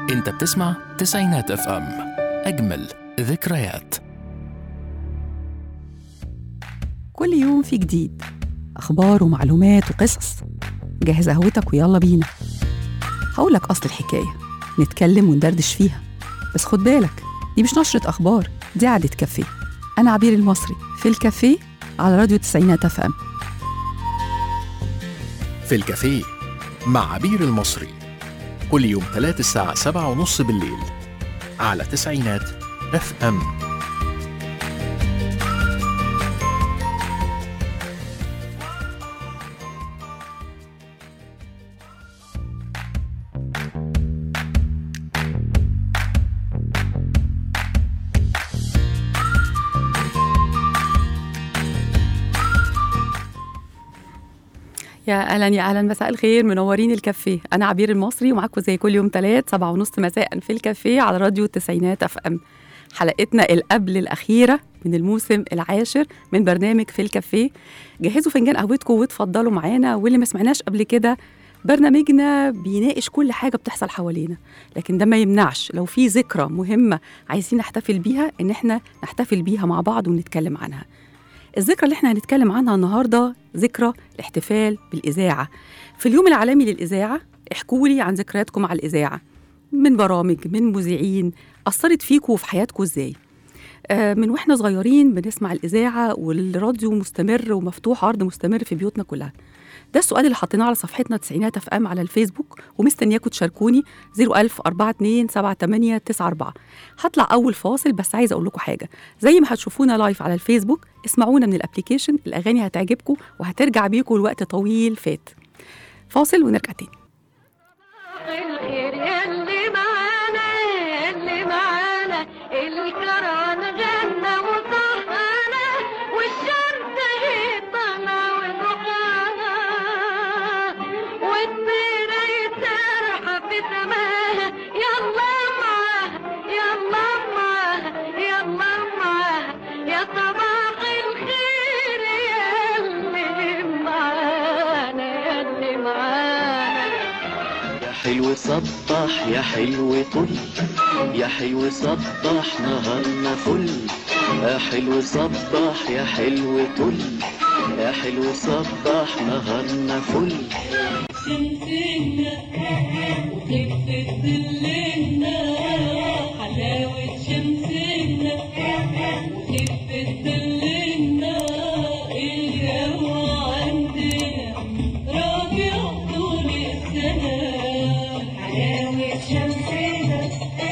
انت بتسمع تسعينات اف ام اجمل ذكريات كل يوم في جديد أخبار ومعلومات وقصص جهز قهوتك ويلا بينا هقولك أصل الحكاية نتكلم وندردش فيها بس خد بالك دي مش نشرة أخبار دي قعدة كافيه أنا عبير المصري في الكافيه على راديو تسعينات اف ام في الكافيه مع عبير المصري كل يوم ثلاث الساعة سبعة ونص بالليل على تسعينات اف ام يا اهلا يا اهلا مساء الخير منورين الكافيه انا عبير المصري ومعاكم زي كل يوم ثلاث سبعة ونص مساء في الكافيه على راديو التسعينات اف ام حلقتنا القبل الاخيره من الموسم العاشر من برنامج في الكافيه جهزوا فنجان قهوتكم واتفضلوا معانا واللي ما سمعناش قبل كده برنامجنا بيناقش كل حاجه بتحصل حوالينا لكن ده ما يمنعش لو في ذكرى مهمه عايزين نحتفل بيها ان احنا نحتفل بيها مع بعض ونتكلم عنها الذكرى اللي احنا هنتكلم عنها النهارده ذكرى الاحتفال بالإذاعة في اليوم العالمي للإذاعة احكوا لي عن ذكرياتكم مع الإذاعة من برامج من مذيعين أثرت فيكم وفي حياتكم إزاي آه، من واحنا صغيرين بنسمع الإذاعة والراديو مستمر ومفتوح عرض مستمر في بيوتنا كلها ده السؤال اللي حطيناه على صفحتنا تسعينات اف ام على الفيسبوك ومستنياكم تشاركوني 01000 42 78 94 هطلع اول فاصل بس عايزه اقول لكم حاجه زي ما هتشوفونا لايف على الفيسبوك اسمعونا من الابليكيشن الاغاني هتعجبكم وهترجع بيكم الوقت طويل فات فاصل ونرجع تاني الخير يلي معانا يلي معانا الكران غنى وصحانا والشمس هي طالعة ونروحانا والطيرة يسرحة في سماها يلا معاها يلا معاها يلا معاها يا صباح الخير يلي معانا يلي معانا يا حلو صبح يا حلو طل يا حلو صبح نهارنا فل يا حلو صبح يا حلو طل يا حلو صبح نهارنا فل شمسنا وخفة ظلنا حلاوة شمسنا وخفة ظلنا الجو عندنا ربيع طول السنة حلاوة شمسنا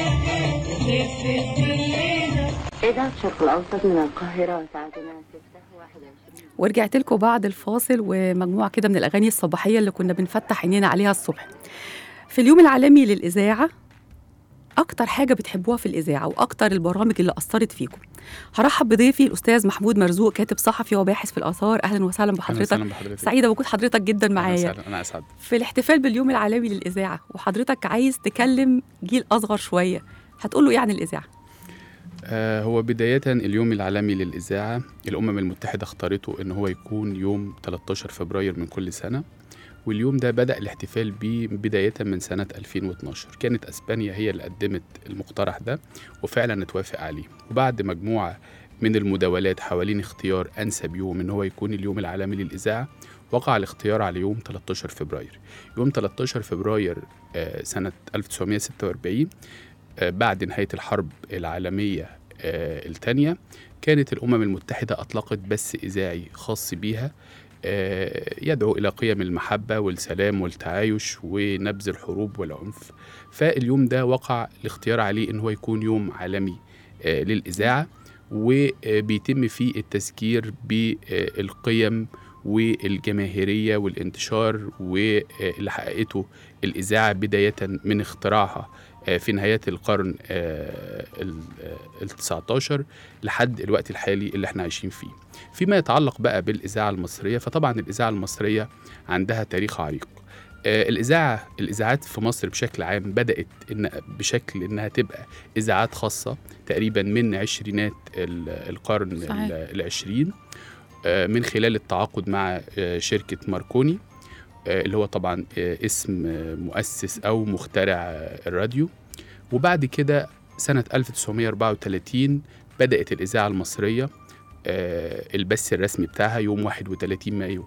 وخفة ظلنا إذاعة الشرق الأوسط من القاهرة ساعتنا 6 21 ورجعت لكم بعد الفاصل ومجموعه كده من الاغاني الصباحيه اللي كنا بنفتح عينينا عليها الصبح في اليوم العالمي للاذاعه اكتر حاجه بتحبوها في الاذاعه واكتر البرامج اللي اثرت فيكم هرحب بضيفي الاستاذ محمود مرزوق كاتب صحفي وباحث في الاثار اهلا وسهلا أهلاً بحضرتك وسهلا بحضرتك سعيده بوجود حضرتك جدا أهلاً معايا وسهلاً، انا اسعد في الاحتفال باليوم العالمي للاذاعه وحضرتك عايز تكلم جيل اصغر شويه هتقول له ايه عن الاذاعه آه هو بداية اليوم العالمي للإذاعة الأمم المتحدة اختارته إن هو يكون يوم 13 فبراير من كل سنة واليوم ده بدأ الاحتفال بيه بداية من سنة 2012 كانت أسبانيا هي اللي قدمت المقترح ده وفعلا اتوافق عليه وبعد مجموعة من المداولات حوالين اختيار أنسب يوم إن هو يكون اليوم العالمي للإذاعة وقع الاختيار على يوم 13 فبراير يوم 13 فبراير آه، سنة 1946 آه، بعد نهاية الحرب العالمية الثانية كانت الأمم المتحدة أطلقت بث إذاعي خاص بيها آه، يدعو إلى قيم المحبة والسلام والتعايش ونبذ الحروب والعنف فاليوم ده وقع الاختيار عليه إن هو يكون يوم عالمي آه، للإذاعة وبيتم فيه التذكير بالقيم والجماهيرية والانتشار واللي حققته الإذاعة بداية من اختراعها آه، في نهايات القرن ال 19 لحد الوقت الحالي اللي احنا عايشين فيه فيما يتعلق بقى بالإذاعة المصرية فطبعا الإذاعة المصرية عندها تاريخ عريق آه، الإذاعة الإذاعات في مصر بشكل عام بدأت إن بشكل إنها تبقى إذاعات خاصة تقريبا من عشرينات ال- القرن صحيح. ال- العشرين آه، من خلال التعاقد مع آه، شركة ماركوني آه، اللي هو طبعا آه، اسم آه، مؤسس أو مخترع آه، الراديو وبعد كده سنة 1934 بدأت الإذاعة المصرية آه، البث الرسمي بتاعها يوم 31 مايو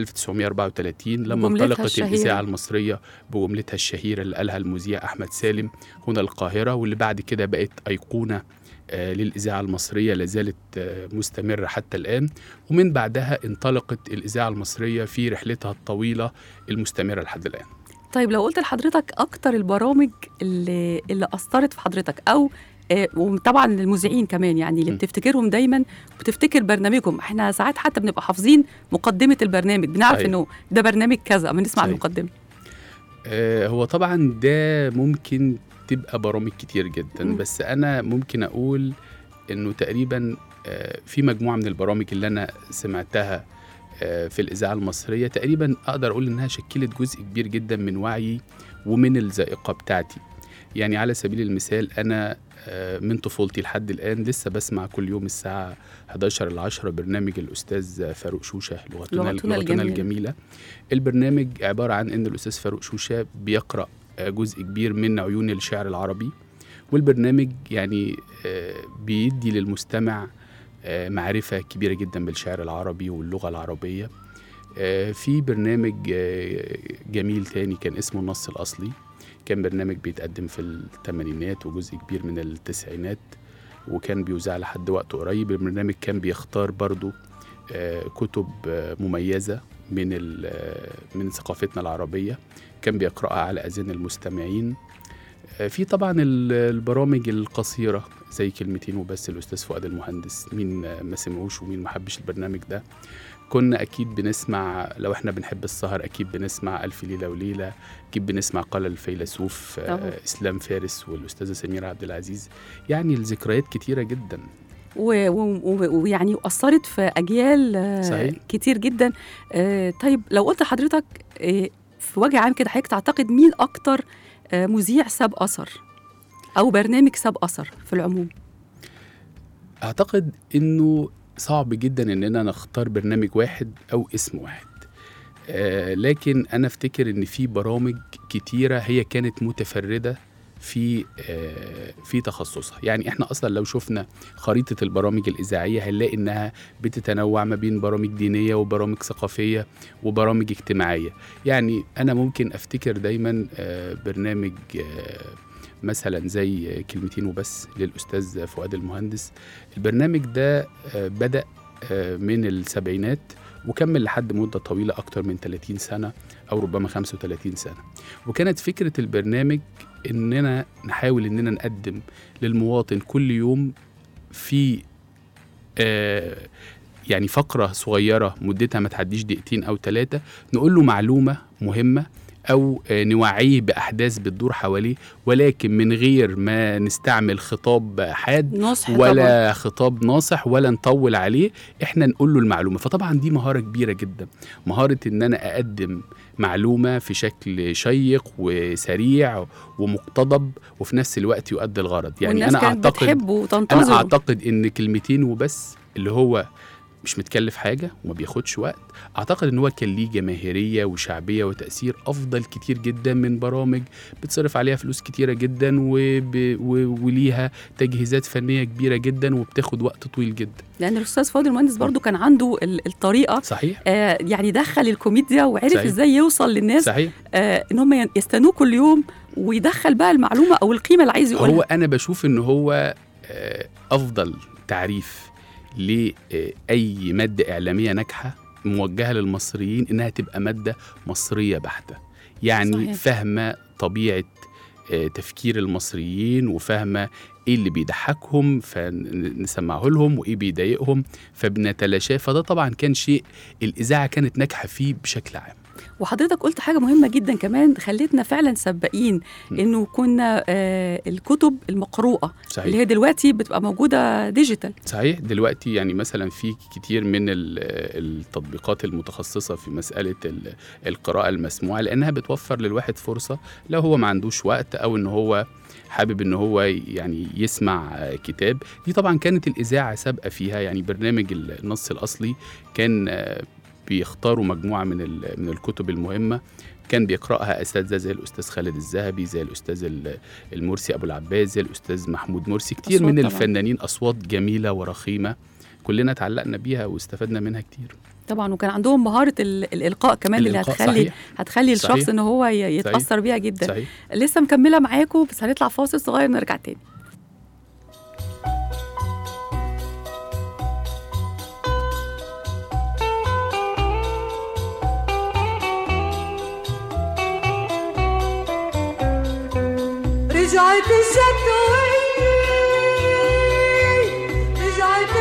1934 لما بجملتها انطلقت الشهيرة. الإذاعة المصرية بجملتها الشهيرة اللي قالها المذيع أحمد سالم هنا القاهرة واللي بعد كده بقت أيقونة آه، للإذاعة المصرية لازالت آه، مستمرة حتى الآن ومن بعدها انطلقت الإذاعة المصرية في رحلتها الطويلة المستمرة لحد الآن طيب لو قلت لحضرتك اكتر البرامج اللي اللي اثرت في حضرتك او آه، وطبعا المذيعين كمان يعني اللي م. بتفتكرهم دايما بتفتكر برنامجهم احنا ساعات حتى بنبقى حافظين مقدمه البرنامج بنعرف صحيح. انه ده برنامج كذا اما نسمع صحيح. المقدمه آه، هو طبعا ده ممكن تبقى برامج كتير جدا مم. بس انا ممكن اقول انه تقريبا آه، في مجموعه من البرامج اللي انا سمعتها آه، في الاذاعه المصريه تقريبا اقدر اقول انها شكلت جزء كبير جدا من وعيي ومن الذائقه بتاعتي يعني على سبيل المثال انا آه، من طفولتي لحد الان لسه بسمع كل يوم الساعه 11 ل 10 برنامج الاستاذ فاروق شوشه لغتنا لغتنا لغتنا الجميلة. الجميله البرنامج عباره عن ان الاستاذ فاروق شوشه بيقرا آه، جزء كبير من عيون الشعر العربي والبرنامج يعني آه، بيدي للمستمع آه، معرفة كبيرة جدا بالشعر العربي واللغة العربية آه، في برنامج آه، جميل تاني كان اسمه النص الأصلي كان برنامج بيتقدم في الثمانينات وجزء كبير من التسعينات وكان بيذاع لحد وقت قريب البرنامج كان بيختار برضو آه، كتب آه، مميزة من ال- آه، من ثقافتنا العربية كان بيقرأها على أذان المستمعين آه، في طبعا ال- البرامج القصيرة زي كلمتين وبس الأستاذ فؤاد المهندس مين آه، ما سمعوش ومين ما حبش البرنامج ده كنا أكيد بنسمع لو احنا بنحب السهر أكيد بنسمع ألف ليلة وليلة أكيد بنسمع قال الفيلسوف طبعا. آه، إسلام فارس والأستاذة سميرة عبد العزيز يعني الذكريات كتيرة جدا و- و- و- ويعني اثرت في اجيال آه، صحيح. كتير جدا آه، طيب لو قلت لحضرتك آه، في وجه عام كده حضرتك تعتقد مين اكتر آه، مذيع ساب اثر او برنامج ساب اثر في العموم اعتقد انه صعب جدا اننا نختار برنامج واحد او اسم واحد آه لكن انا افتكر ان في برامج كتيره هي كانت متفرده في آه في تخصصها يعني احنا اصلا لو شفنا خريطه البرامج الاذاعيه هنلاقي انها بتتنوع ما بين برامج دينيه وبرامج ثقافيه وبرامج اجتماعيه يعني انا ممكن افتكر دايما آه برنامج آه مثلا زي كلمتين وبس للاستاذ فؤاد المهندس البرنامج ده آه، بدأ آه، من السبعينات وكمل لحد مدة طويلة أكتر من 30 سنة أو ربما 35 سنة وكانت فكرة البرنامج إننا نحاول إننا نقدم للمواطن كل يوم في آه، يعني فقرة صغيرة مدتها ما تعديش دقيقتين أو ثلاثة نقول له معلومة مهمة أو آه، نوعيه بأحداث بتدور حواليه ولكن من غير ما نستعمل خطاب حاد نصح طبعا ولا خطاب ناصح ولا نطول عليه احنا نقول له المعلومه فطبعا دي مهاره كبيره جدا مهاره ان انا اقدم معلومه في شكل شيق وسريع ومقتضب وفي نفس الوقت يؤدي الغرض يعني والناس انا كانت اعتقد بتحبه انا وتنتظره اعتقد ان كلمتين وبس اللي هو مش متكلف حاجه وما بياخدش وقت اعتقد ان هو كان ليه جماهيريه وشعبيه وتاثير افضل كتير جدا من برامج بتصرف عليها فلوس كتيره جدا وب... و... وليها تجهيزات فنيه كبيره جدا وبتاخد وقت طويل جدا لان الاستاذ فؤاد المهندس برضو كان عنده ال- الطريقه صحيح آه يعني دخل الكوميديا وعرف صحيح. ازاي يوصل للناس صحيح آه ان هم ين- يستنوه كل يوم ويدخل بقى المعلومه او القيمه اللي عايز يقولها هو انا بشوف ان هو آه، افضل تعريف لاي ماده اعلاميه ناجحه موجهه للمصريين انها تبقى ماده مصريه بحته يعني صحيح. صحيح. فاهمه طبيعه آه، تفكير المصريين وفاهمه ايه اللي بيضحكهم فنسمعه لهم وايه بيضايقهم فبنتلاشاه فده طبعا كان شيء الاذاعه كانت ناجحه فيه بشكل عام وحضرتك قلت حاجه مهمه جدا كمان خلتنا فعلا سباقين م. انه كنا آه الكتب المقروءه صحيح اللي هي دلوقتي بتبقى موجوده ديجيتال صحيح دلوقتي يعني مثلا في كتير من ال- التطبيقات المتخصصة في مسألة ال- القراءة المسموعة لأنها بتوفر للواحد فرصة لو هو ما عندوش وقت أو إن هو حابب إن هو يعني يسمع كتاب دي طبعا كانت الإذاعة سابقة فيها يعني برنامج النص الأصلي كان آه، بيختاروا مجموعه من ال- من الكتب المهمه كان بيقراها اساتذه زي الاستاذ خالد الذهبي زي الاستاذ ال- المرسي ابو العباس زي الاستاذ محمود مرسي كتير أصوات من طبعاً. الفنانين اصوات جميله ورخيمه كلنا اتعلقنا بيها واستفدنا منها كتير طبعا وكان عندهم مهاره ال- الالقاء كمان اللي الإلقاء هتخلي صحيح. هتخلي الشخص صحيح. ان هو ي- يتاثر بيها جدا صحيح لسه مكمله معاكم بس هنطلع فاصل صغير ونرجع تاني رجعت الشتوية رجعت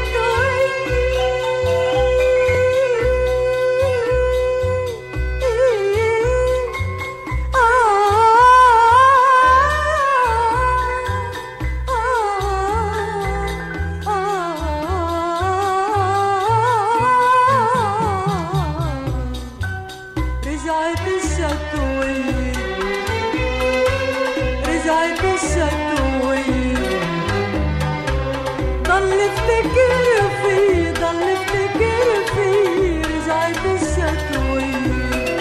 رجعت الشتوية رجعت الشتوية ضل افتكر فيه ضل افتكر فيه رجعت الشتوية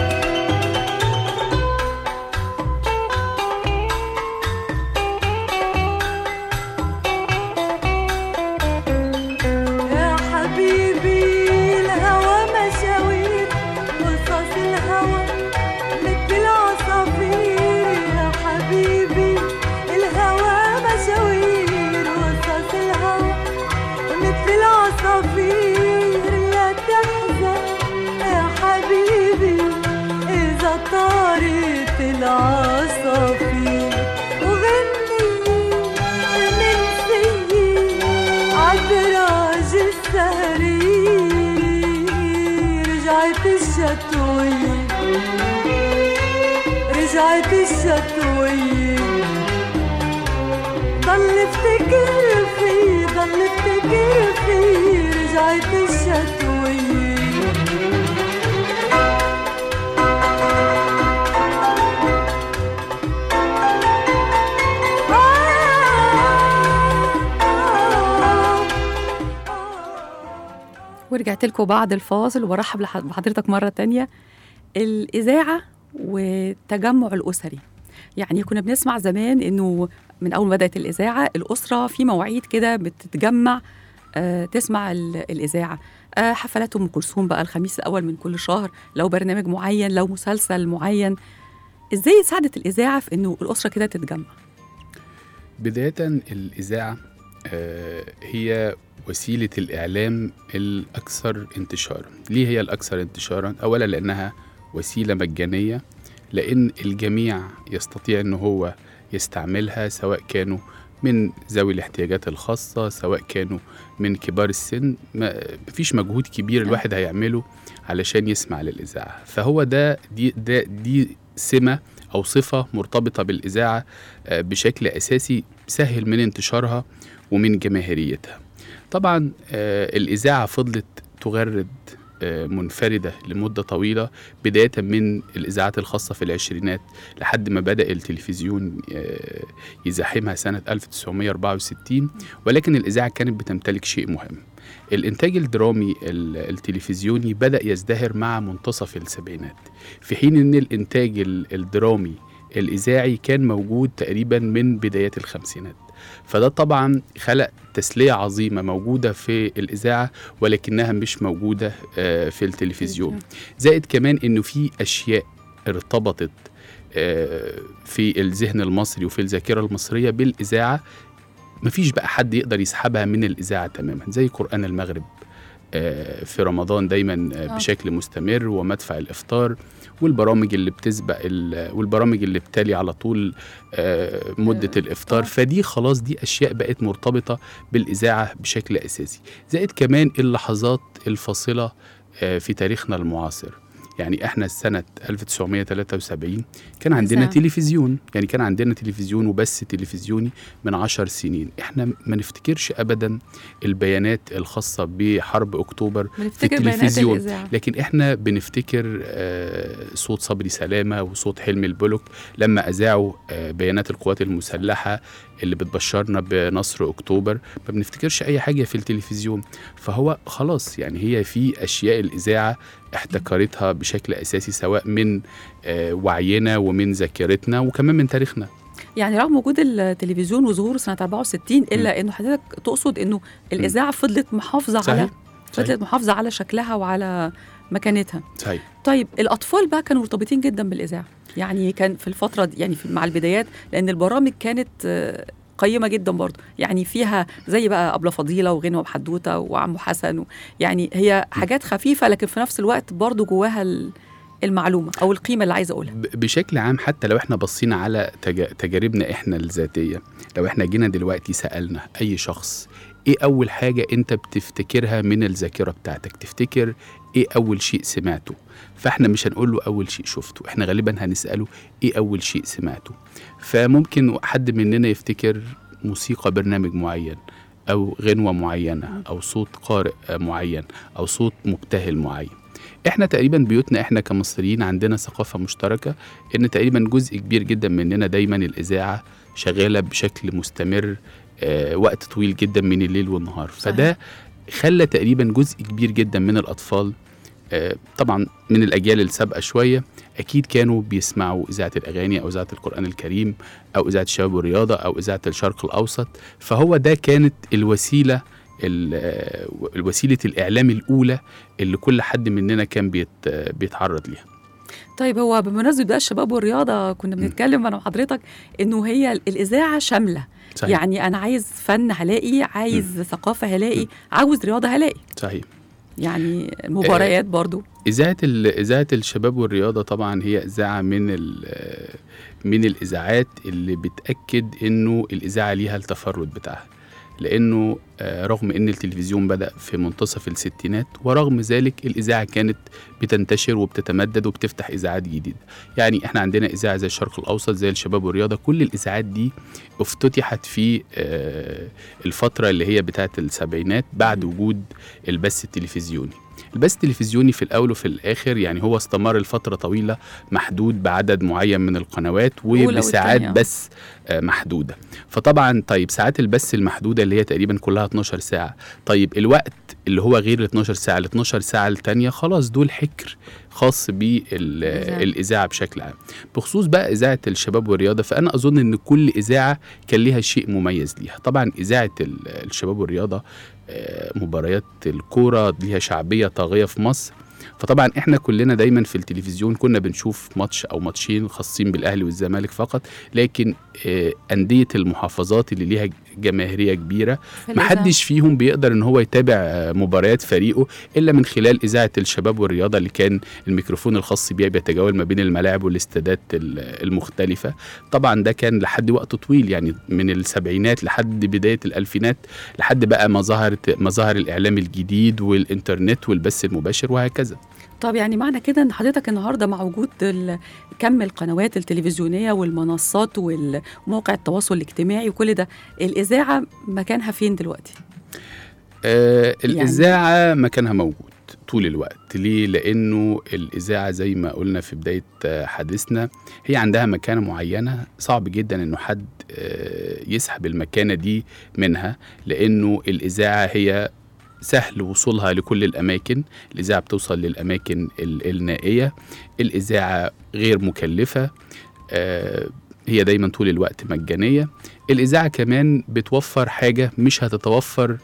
يا حبيبي الهوى مشاوير قصص الهوى مثل العصافير يا حبيبي الهوى مشاوير قصص الهوى مثل العصافير لا تحزن يا حبيبي إذا طارت العصافير وغني من سيي عالدراج السهري رجعت الشتوية رجعت الشتوية ضل افتكر فيه ضل افتكر فيه رجعت الشتوية ورجعت لكم بعد الفاصل وبرحب لح- بحضرتك مرة تانية الإذاعة والتجمع الأسري يعني كنا بنسمع زمان إنه من أول ما بدأت الإذاعة الأسرة في مواعيد كده بتتجمع آه تسمع ال- الإذاعة آه حفلات أم كلثوم بقى الخميس الأول من كل شهر لو برنامج معين لو مسلسل معين إزاي ساعدت الإذاعة في إنه الأسرة كده تتجمع بداية الإذاعة آه، هي وسيلة الإعلام الأكثر انتشارا ليه هي الأكثر انتشارا؟ أولا لأنها وسيلة مجانية لأن الجميع يستطيع أنه هو يستعملها سواء كانوا من ذوي الاحتياجات الخاصة سواء كانوا من كبار السن ما مفيش مجهود كبير الواحد هيعمله علشان يسمع للإذاعة فهو ده دي, ده دي سمة أو صفة مرتبطة بالإذاعة آه، بشكل أساسي سهل من انتشارها ومن جماهيريتها طبعا آه، الإذاعة فضلت تغرد آه، منفردة لمدة طويلة بداية من الإذاعات الخاصة في العشرينات لحد ما بدأ التلفزيون آه، يزاحمها سنة 1964 ولكن الإذاعة كانت بتمتلك شيء مهم الإنتاج الدرامي ال- التلفزيوني بدأ يزدهر مع منتصف السبعينات في حين أن الإنتاج ال- الدرامي الإذاعي كان موجود تقريبا من بدايات الخمسينات فده طبعا خلق تسلية عظيمة موجودة في الإذاعة ولكنها مش موجودة آه، في التلفزيون زائد كمان إنه في أشياء ارتبطت آه، في الذهن المصري وفي الذاكرة المصرية بالإذاعة مفيش بقى حد يقدر يسحبها من الإذاعة تماما زي قرآن المغرب آه، في رمضان دايما آه، آه. بشكل مستمر ومدفع الإفطار والبرامج اللي بتسبق ال- والبرامج اللي بتالي على طول آه، مدة آه، الإفطار آه. فدي خلاص دي أشياء بقت مرتبطة بالإذاعة بشكل أساسي زائد كمان اللحظات الفاصلة آه، في تاريخنا المعاصر يعني احنا سنة 1973 كان عندنا إذاعة. تلفزيون يعني كان عندنا تلفزيون وبث تلفزيوني من عشر سنين احنا ما نفتكرش ابدا البيانات الخاصة بحرب اكتوبر في بنفتكر بيانات التلفزيون الإذاعة لكن احنا بنفتكر آه، صوت صبري سلامة وصوت حلمي البلوك لما أذاعوا آه، بيانات القوات المسلحة اللي بتبشرنا بنصر أكتوبر ما بنفتكرش أي حاجة في التلفزيون فهو خلاص يعني هي في أشياء الإذاعة احتكرتها بشكل اساسي سواء من آه، وعينا ومن ذاكرتنا وكمان من تاريخنا يعني رغم وجود التلفزيون وظهوره سنه 64 الا انه حضرتك تقصد انه الاذاعه فضلت محافظه على صحيح فضلت صحيح محافظه على شكلها وعلى مكانتها صحيح طيب الاطفال بقى كانوا مرتبطين جدا بالاذاعه يعني كان في الفتره دي يعني في مع البدايات لان البرامج كانت آه، قيمه جدا برضه يعني فيها زي بقى ابله فضيله وغنوه وحدوته وعمو حسن و يعني هي حاجات خفيفه لكن في نفس الوقت برضه جواها ال- المعلومه او القيمه اللي عايزه اقولها ب- بشكل عام حتى لو احنا بصينا على تج- تجاربنا احنا الذاتيه لو احنا جينا دلوقتي سالنا اي شخص ايه اول حاجه انت بتفتكرها من الذاكره بتاعتك تفتكر ايه اول شيء سمعته فاحنا مش هنقول له اول شيء شفته احنا غالبا هنساله ايه اول شيء سمعته فممكن حد مننا يفتكر موسيقى برنامج معين او غنوه معينه او صوت قارئ معين او صوت مبتهل معين احنا تقريبا بيوتنا احنا كمصريين عندنا ثقافه مشتركه ان تقريبا جزء كبير جدا مننا دايما الاذاعه شغاله بشكل مستمر آه وقت طويل جدا من الليل والنهار فده خلى تقريبا جزء كبير جدا من الاطفال آه طبعا من الاجيال السابقه شويه اكيد كانوا بيسمعوا اذاعه الاغاني او اذاعه القران الكريم او اذاعه الشباب والرياضه او اذاعه الشرق الاوسط فهو ده كانت الوسيله ال- آه، الوسيله الاعلام الاولى اللي كل حد مننا كان بيت بيتعرض ليها طيب هو بمناسبه بقى الشباب والرياضه كنا بنتكلم انا وحضرتك انه هي الاذاعه شامله صحيح يعني انا عايز فن هلاقي عايز ثقافه هلاقي عاوز رياضه هلاقي صحيح يعني مباريات برضو إذاعة ال- إذاعة الشباب والرياضة طبعا هي إذاعة من ال- من الإذاعات اللي بتأكد إنه الإذاعة ليها التفرد بتاعها لأنه آه، رغم إن التلفزيون بدأ في منتصف الستينات ورغم ذلك الإذاعة كانت بتنتشر وبتتمدد وبتفتح إذاعات جديدة يعني إحنا عندنا إذاعة زي الشرق الأوسط زي الشباب والرياضة كل الإذاعات دي افتتحت في آه، الفترة اللي هي بتاعة السبعينات بعد وجود البث التلفزيوني البث التلفزيوني في الاول وفي الاخر يعني هو استمر لفتره طويله محدود بعدد معين من القنوات الأولى وبساعات والتانية. بث آه، محدوده فطبعا طيب ساعات البث المحدوده اللي هي تقريبا كلها 12 ساعه طيب الوقت اللي هو غير ال 12 ساعه ال 12 ساعه التانية خلاص دول حكر خاص الإذاعة. بالاذاعه بشكل عام بخصوص بقى اذاعه الشباب والرياضه فانا اظن ان كل اذاعه كان ليها شيء مميز ليها طبعا اذاعه ال- الشباب والرياضه آه، مباريات الكوره ليها شعبيه طاغيه في مصر فطبعا احنا كلنا دايما في التلفزيون كنا بنشوف ماتش او ماتشين خاصين بالاهلي والزمالك فقط لكن آه، انديه المحافظات اللي ليها جماهيريه كبيره في الإذاعة. محدش فيهم بيقدر ان هو يتابع آه، مباريات فريقه الا من خلال اذاعه الشباب والرياضه اللي كان الميكروفون الخاص بيها بيتجول ما بين الملاعب والاستادات ال- المختلفه طبعا ده كان لحد وقت طويل يعني من السبعينات لحد بدايه الالفينات لحد بقى ما ظهرت ما ظهر الاعلام الجديد والانترنت والبث المباشر وهكذا طب يعني معنى كده ان حضرتك النهارده مع وجود ال- كم القنوات التلفزيونيه والمنصات ومواقع التواصل الاجتماعي وكل ده الاذاعه مكانها فين دلوقتي؟ آه الإذاعة مكانها موجود طول الوقت ليه؟ لأنه الإذاعة زي ما قلنا في بداية آه، حديثنا هي عندها مكانة معينة صعب جدا إنه حد آه، يسحب المكانة دي منها لأنه الإذاعة هي سهل وصولها لكل الأماكن الإذاعة بتوصل للأماكن ال- النائية الإذاعة غير مكلفة آه، هي دايما طول الوقت مجانية الإذاعة كمان بتوفر حاجة مش هتتوفر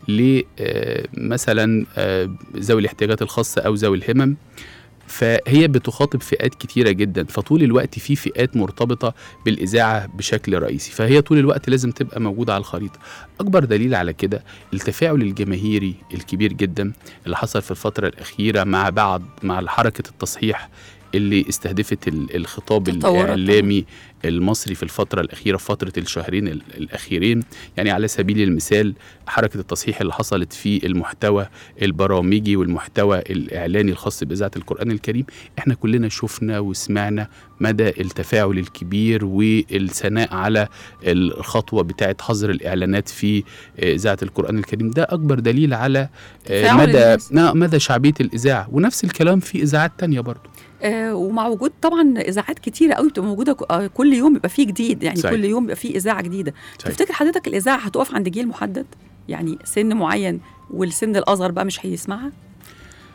لمثلا ذوي الاحتياجات الخاصة أو ذوي الهمم فهي بتخاطب فئات كتيرة جدا فطول الوقت في فئات مرتبطة بالإذاعة بشكل رئيسي فهي طول الوقت لازم تبقى موجودة على الخريطة أكبر دليل على كده التفاعل الجماهيري الكبير جدا اللي حصل في الفترة الأخيرة مع بعض مع حركة التصحيح اللي استهدفت ال- الخطاب تطورت. الإعلامي المصري في الفترة الأخيرة في فترة الشهرين ال- الأخيرين يعني على سبيل المثال حركة التصحيح اللي حصلت في المحتوى البرامجي والمحتوى الإعلاني الخاص بإذاعة القرآن الكريم احنا كلنا شفنا وسمعنا مدى التفاعل الكبير والثناء على الخطوة بتاعة حظر الإعلانات في إذاعة القرآن الكريم ده أكبر دليل على آه، تفاعل مدى الناس. نا- مدى شعبية الإذاعة ونفس الكلام في إذاعات تانية برضو آه ومع وجود طبعا اذاعات كتيره قوي بتبقى موجوده ك- آه كل يوم يبقى فيه جديد يعني صحيح. كل يوم يبقى فيه اذاعه جديده صحيح. تفتكر حضرتك الاذاعه هتقف عند جيل محدد يعني سن معين والسن الاصغر بقى مش هيسمعها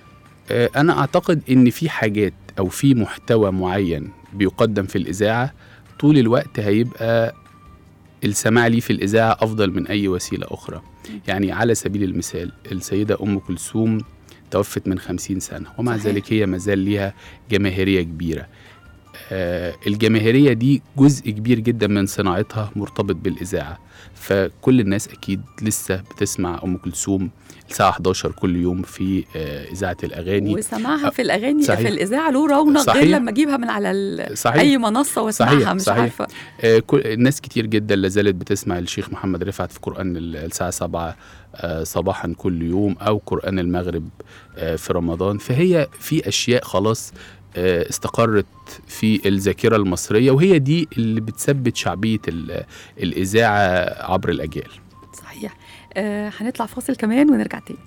آه، انا اعتقد ان في حاجات او في محتوى معين بيقدم في الاذاعه طول الوقت هيبقى السماع ليه في الاذاعه افضل من اي وسيله اخرى يعني على سبيل المثال السيده ام كلثوم توفت من خمسين سنه ومع صحيح. ذلك هي مازال ليها جماهيريه كبيره آه، الجماهيريه دي جزء كبير جدا من صناعتها مرتبط بالاذاعه فكل الناس اكيد لسه بتسمع ام كلثوم الساعه 11 كل يوم في آه، اذاعه الاغاني وسماعها في الاغاني صحيح. في الاذاعه له رونق صحيح. غير لما اجيبها من على ال... صحيح اي منصه واسمعها صحيح، مش صحيح. عارفه آه، كل ناس كتير جدا لازالت بتسمع الشيخ محمد رفعت في قرآن ال- الساعة 7 آه، صباحا كل يوم أو قرآن المغرب آه، في رمضان فهي في أشياء خلاص آه، استقرت في الذاكرة المصرية وهي دي اللي بتثبت شعبية ال- الإذاعة عبر الأجيال صحيح آه هنطلع فاصل كمان ونرجع تاني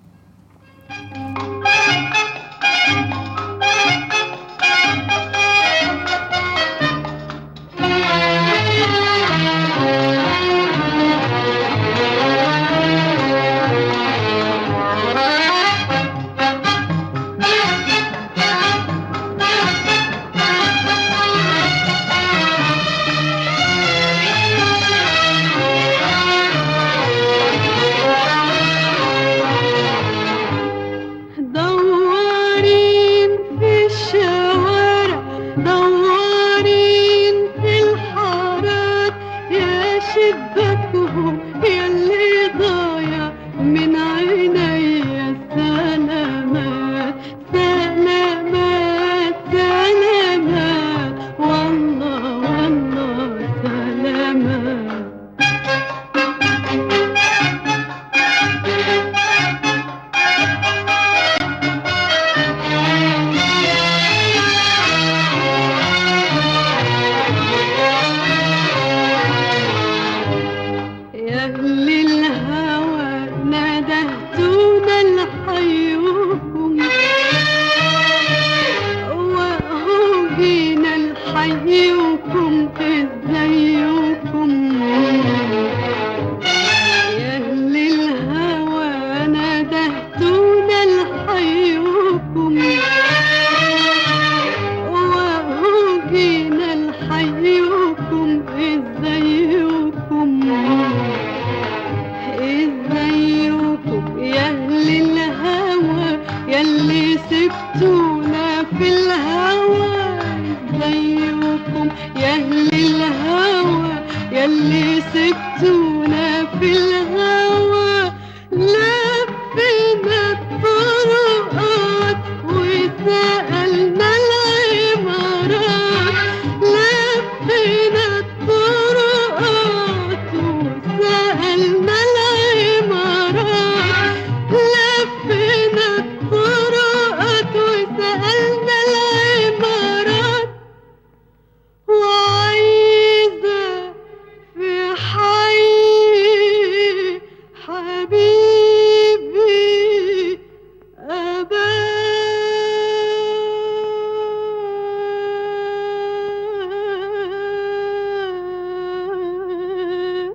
دوارين في الشوارع دوارين في الحارات يا شباكهم يا اللي ضايع من عيني سلامات سلامات سلامات والله والله سلامات يا أهل الهوى ندهتونا لحيكم وأهو جينا لحيكم ازيكم يا أهل الهوى ندهتونا لحيكم وأهو جينا لحيكم ازيكم ازيكم يا اهل الهوى ياللي سبتونا في الهوى ازيكم يا اهل الهوى ياللي سبتونا في الهوى لفينا الطرقات وسألنا العمارات لفينا الطرقات وسألنا العمارات لفينا الطرقات وسألنا العمارات وعايزة في حي حبيبي أبات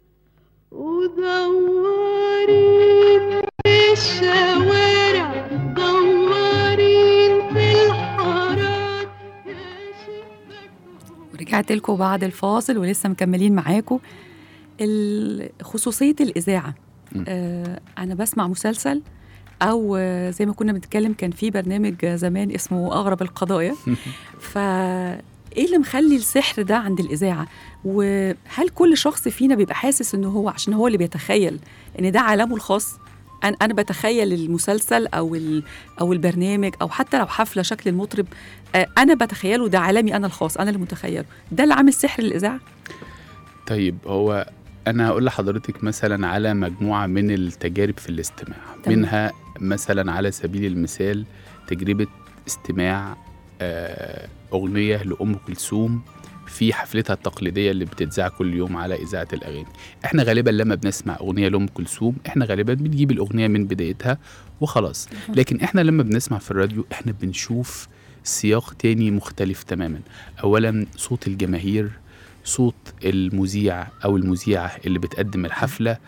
ودورين في الشوارع دورين في الحارات يا شباك ورجعت لكم بعد الفاصل ولسه مكملين معاكم ال- خصوصيه الاذاعه م. آه انا بسمع مسلسل او آه، زي ما كنا بنتكلم كان في برنامج زمان اسمه اغرب القضايا ف ايه اللي مخلي السحر ده عند الاذاعه وهل كل شخص فينا بيبقى حاسس انه هو عشان هو اللي بيتخيل ان ده عالمه الخاص انا انا بتخيل المسلسل او ال- او البرنامج او حتى لو حفله شكل المطرب آه، انا بتخيله ده عالمي انا الخاص انا اللي متخيله ده اللي عامل سحر للاذاعه طيب هو أنا هقول لحضرتك مثلا على مجموعة من التجارب في الاستماع تمام. منها مثلا على سبيل المثال تجربة استماع آه، أغنية لأم كلثوم في حفلتها التقليدية اللي بتتذاع كل يوم على إذاعة الأغاني احنا غالبا لما بنسمع أغنية لأم كلثوم احنا غالبا بنجيب الأغنية من بدايتها وخلاص لكن احنا لما بنسمع في الراديو احنا بنشوف سياق تاني مختلف تماما أولا صوت الجماهير صوت المذيع أو المذيعة اللي بتقدم الحفلة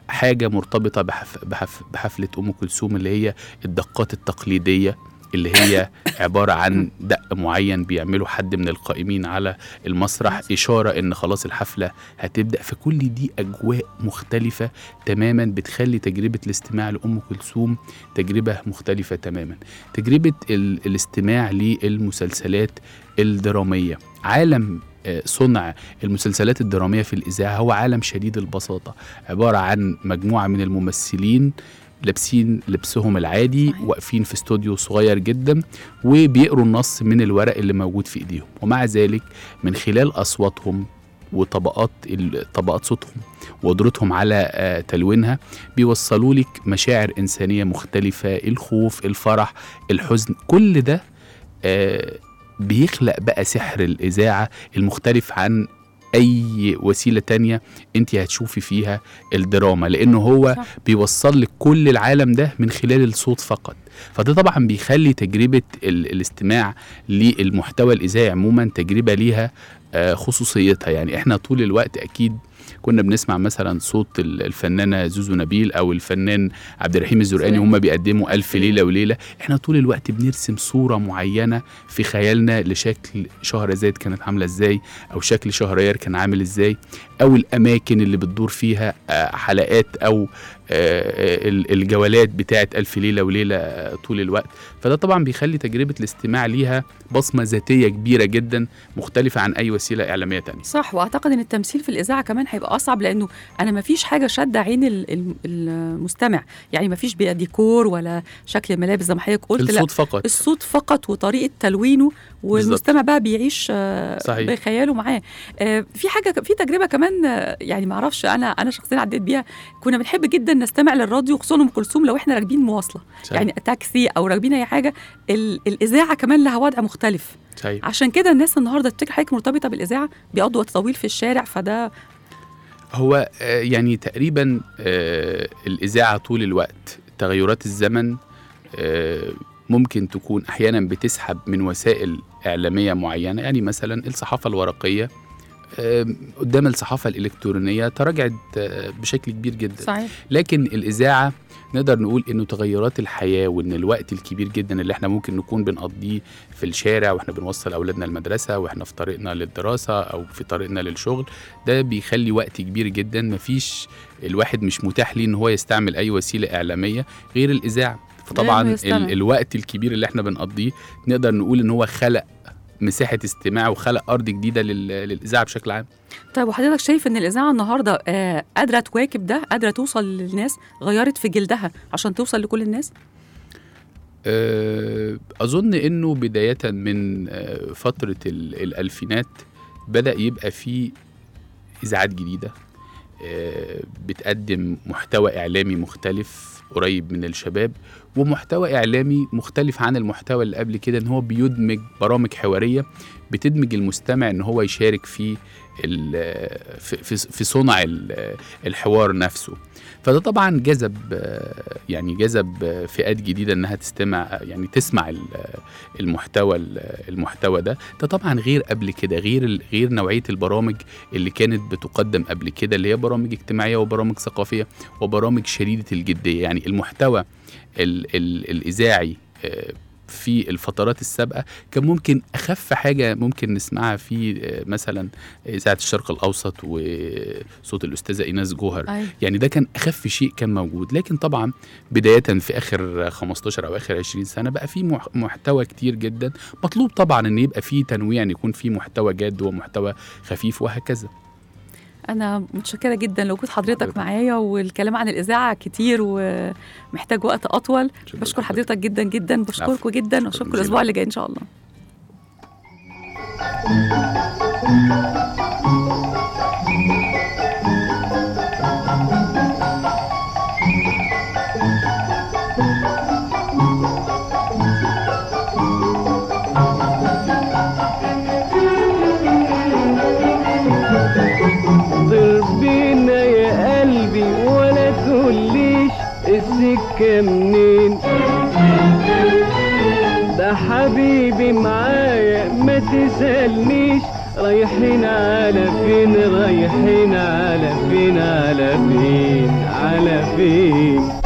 حاجه مرتبطه بحف بحف بحفله ام كلثوم اللي هي الدقات التقليديه اللي هي عباره عن دق معين بيعمله حد من القائمين على المسرح اشاره ان خلاص الحفله هتبدا فكل دي اجواء مختلفه تماما بتخلي تجربه الاستماع لام كلثوم تجربه مختلفه تماما تجربه ال- الاستماع للمسلسلات الدراميه عالم آه، صنع المسلسلات الدراميه في الاذاعه هو عالم شديد البساطه عباره عن مجموعه من الممثلين لابسين لبسهم العادي صحيح. واقفين في استوديو صغير جدا وبيقروا النص من الورق اللي موجود في ايديهم ومع ذلك من خلال اصواتهم وطبقات ال- طبقات صوتهم وقدرتهم على آه، تلوينها بيوصلوا لك مشاعر انسانيه مختلفه الخوف الفرح الحزن كل ده آه، بيخلق بقى سحر الاذاعه المختلف عن اي وسيله تانية انت هتشوفي فيها الدراما لانه هو صح. بيوصل لك كل العالم ده من خلال الصوت فقط فده طبعا بيخلي تجربه ال- الاستماع للمحتوى الاذاعي عموما تجربه ليها آه، خصوصيتها يعني احنا طول الوقت اكيد كنا بنسمع مثلا صوت ال- الفنانه زوزو نبيل او الفنان عبد الرحيم الزرقاني زرقاني. هم بيقدموا الف ليله وليله احنا طول الوقت بنرسم صوره معينه في خيالنا لشكل شهرزاد كانت عامله ازاي او شكل شهريار كان عامل ازاي او الاماكن اللي بتدور فيها آه، حلقات او آه، ال- الجولات بتاعه الف ليله وليله آه، طول الوقت فده طبعا بيخلي تجربه الاستماع ليها بصمه ذاتيه كبيره جدا مختلفه عن اي وسيله اعلاميه تانية صح واعتقد ان التمثيل في الاذاعه كمان هيبقى اصعب لانه انا ما فيش حاجه شاده عين ال- ال- المستمع يعني ما فيش بقى ديكور ولا شكل ملابس زي ما حضرتك قلت لا الصوت فقط الصوت فقط وطريقه تلوينه والمستمع بقى بيعيش آه، صحيح. بخياله معاه آه، في حاجه في تجربه كمان آه، يعني ما اعرفش انا انا شخصيا عديت بيها كنا بنحب جدا نستمع للراديو خصوصا ام كلثوم لو احنا راكبين مواصله صحيح. يعني تاكسي او راكبين اي حاجه ال- الاذاعه كمان لها وضع مختلف صحيح عشان كده الناس النهارده تفتكر حضرتك مرتبطه بالاذاعه بيقضوا وقت طويل في الشارع فده هو آه، يعني تقريبا آه، الإذاعة طول الوقت تغيرات الزمن آه، ممكن تكون أحيانا بتسحب من وسائل إعلامية معينة يعني مثلا الصحافة الورقية آه، قدام الصحافة الإلكترونية تراجعت آه، بشكل كبير جدا صحيح لكن الإذاعة نقدر نقول إنه تغيرات الحياة وإن الوقت الكبير جدا اللي إحنا ممكن نكون بنقضيه في الشارع وإحنا بنوصل أولادنا المدرسة وإحنا في طريقنا للدراسة أو في طريقنا للشغل ده بيخلي وقت كبير جدا مفيش الواحد مش متاح ليه إن هو يستعمل أي وسيلة إعلامية غير الإذاعة فطبعا إنه يستمع. ال الوقت الكبير اللي إحنا بنقضيه نقدر نقول إن هو خلق مساحة استماع وخلق أرض جديدة لل- للإذاعة بشكل عام طيب وحضرتك شايف ان الاذاعه النهارده آه قادره تواكب ده قادره توصل للناس غيرت في جلدها عشان توصل لكل الناس آه، أظن إنه بداية من آه، فترة ال- الألفينات بدأ يبقى في إذاعات جديدة آه، بتقدم محتوى إعلامي مختلف قريب من الشباب ومحتوى إعلامي مختلف عن المحتوى اللي قبل كده إن هو بيدمج برامج حوارية بتدمج المستمع إن هو يشارك في ال- في في- في صنع ال- الحوار نفسه فده طبعا جذب آه، يعني جذب آه، فئات جديده انها تستمع آه، يعني تسمع ال- آه، المحتوى ال- آه، المحتوى ده ده طبعا غير قبل كده غير ال- غير نوعيه البرامج اللي كانت بتقدم قبل كده اللي هي برامج اجتماعيه وبرامج ثقافيه وبرامج شديده الجديه يعني المحتوى ال ال الاذاعي آه، في الفترات السابقه كان ممكن اخف حاجه ممكن نسمعها في آه، مثلا اذاعه الشرق الاوسط وصوت الاستاذه ايناس جوهر أيوة. يعني ده كان اخف شيء كان موجود لكن طبعا بدايه في اخر 15 او اخر 20 سنه بقى في مح- محتوى كتير جدا مطلوب طبعا ان يبقى فيه تنويع ان يكون فيه محتوى جاد ومحتوى خفيف وهكذا انا متشكره جدا لوجود حضرتك حضرتك. معايا والكلام عن الاذاعه كتير ومحتاج وقت اطول شكراً بشكر لحضرتك. حضرتك جدا جدا بشكركم جدا شكراً واشوفكم جزيلاً. الاسبوع اللي جاي ان شاء الله ضرب بينا يا قلبي ولا تقوليش السكة منين ده حبيبي معايا ما تسألنيش رايحين على فين رايحين على فين على فين على فين